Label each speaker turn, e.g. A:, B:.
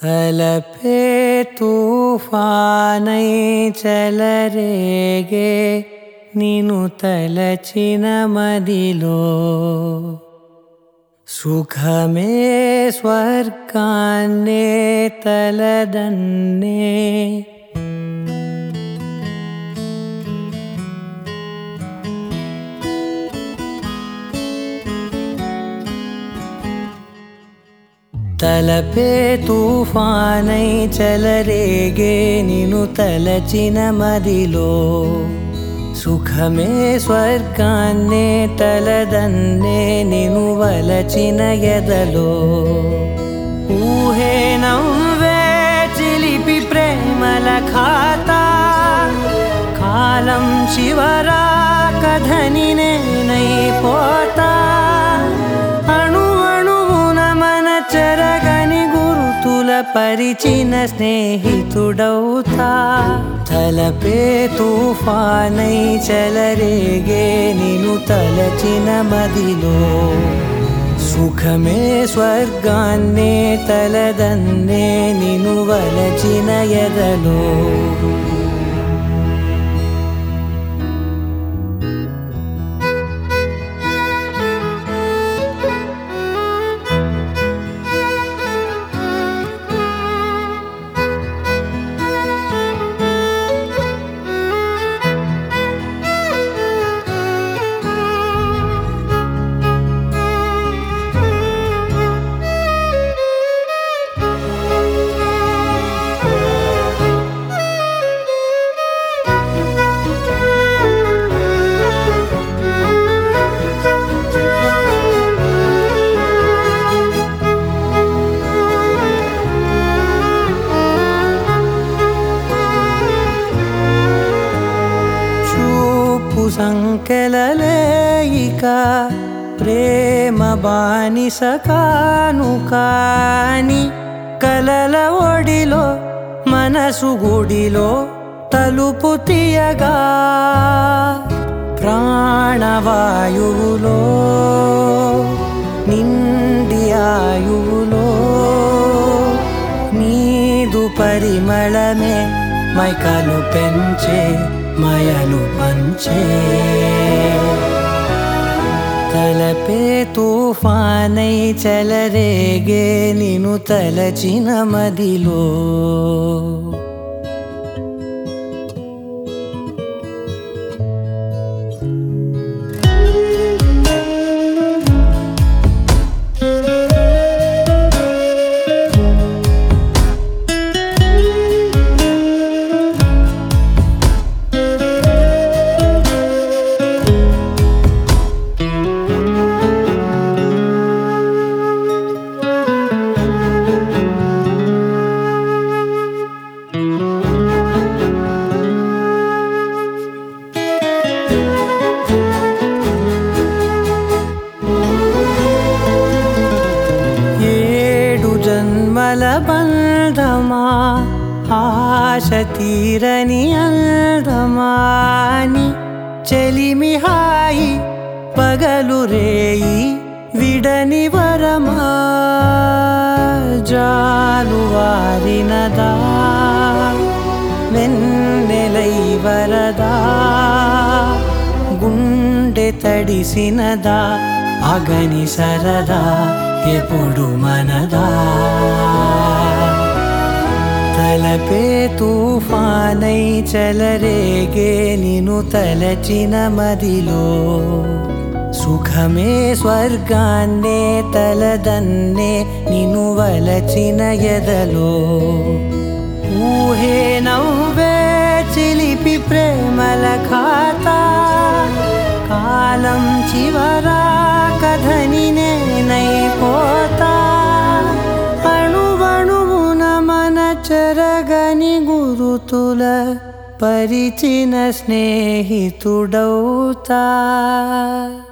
A: తలపే తూఫానై చెలరేగే నిను తలచిన మదిలో సుఖమే స్వర్గాన్నే తలదన్నే తలపే తూఫానై చెలరేగే నిను తలచిన మదిలో సుఖమే స్వర్గాన్నే తలదన్నే నిను వలచిన ఎదలో ఊహే నవ్వే చిలిపి ప్రేమల ఖాతా కాలం చివరా కథని నేనైపోతా అణు అణువున మన చెరగని గురుతుల పరిచిన స్నేహితుడవుతా తలపే తూఫానై చెలరేగే నిను తలచిన మదిలో సుఖమే స్వర్గాన్నే తలదన్నే నిను వలచిన ఎదలో చూపు సంకెలలేయిక ప్రేమ బానిస కాను కాని కలల ఒడిలో మనసు గుడిలో తలుపు తీయగా ప్రాణవాయువులో నిండి ఆయువులో నీదు పరిమళమే మైకలు పెంచే మయలు పంచే తలపే తూఫానై చెలరేగే నిను తలచిన మదిలో ఏడు జన్మల బంధమా ఆశ తీరని అందమాని చెలిమి హాయి పగలు రేయి విడని వరమా జాలు వారినదా వెన్నెలై వరదా గుండె తడిసినదా అగని సరదా ఎప్పుడు మనదా తలపే తూఫానై చెలరేగే నిను తలచిన మదిలో సుఖమే స్వర్గాన్నే తలదన్నే నిను వలచిన ఎదలో ఊహే నవ్వే చిలిపి ప్రేమల ఖాతా కాలం చివరా కథని నేనైపోతా అణువణువున మన చెరగని గురుతుల పరిచిన స్నేహితుడవుతా